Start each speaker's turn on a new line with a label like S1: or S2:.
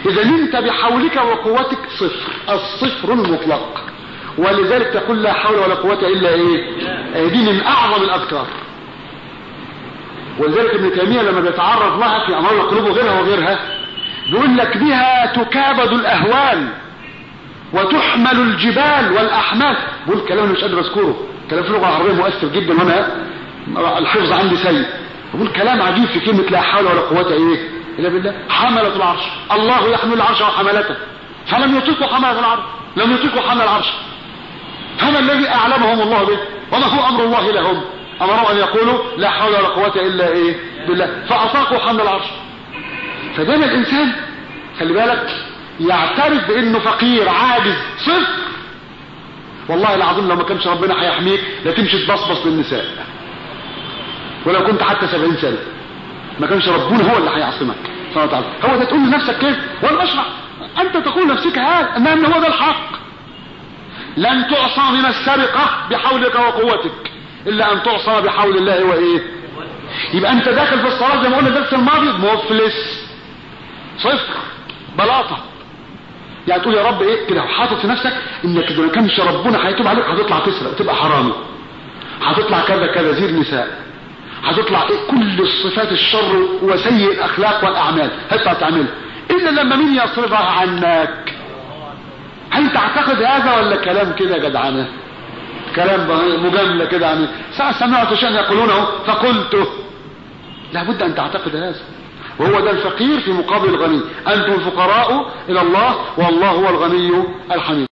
S1: اذا انت بحولك وقوتك صفر الصفر المطلق ولذلك تقول لا حول ولا قوة الا ايه دي من اعظم الاذكار ولذلك ابن تيمية لما بيتعرض لها في امر القلوب وغيرها وغيرها بيقول لك بها تكابد الاهوال وتحمل الجبال والاحمال بقول كلام مش قادر اذكره كلام في اللغه العربيه مؤثر جدا وانا الحفظ عندي سيء بقول كلام عجيب في كلمه لا حول ولا قوه ايه الا بالله حمله العرش الله يحمل العرش وحملته فلم يطيقوا حمله العرش لم يطيقوا حمل العرش هذا الذي اعلمهم الله به وما هو امر الله لهم امروا ان يقولوا لا حول ولا قوه الا ايه بالله فاطاقوا حمل العرش فدام الانسان خلي بالك يعترف بانه فقير عاجز صفر والله العظيم لو ما كانش ربنا هيحميك لا تمشي تبصبص للنساء ولو كنت حتى سبعين سنة ما كانش ربنا هو اللي هيعصمك سبحانه وتعالى هو ده تقول لنفسك كيف وانا بشرح انت تقول لنفسك هذا ان هو ده الحق لن تعصى من السرقة بحولك وقوتك الا ان تعصى بحول الله وايه يبقى انت داخل في الصلاة زي ما قلنا الدرس الماضي مفلس صفر بلاطة يعني تقول يا رب ايه كده حاطط في نفسك انك اذا ما كانش ربنا هيتوب عليك هتطلع تسرق تبقى حرامي هتطلع كذا كذا زير نساء هتطلع ايه كل الصفات الشر وسيء الاخلاق والاعمال هتطلع تعملها الا لما مين يصرفها عنك هل تعتقد هذا ولا كلام كده جدعانه كلام مجامله كده يعني ساعه سمعت شيئا يقولونه فقلته لابد ان تعتقد هذا وهو ده الفقير في مقابل الغني انتم الفقراء الى الله والله هو الغني الحميد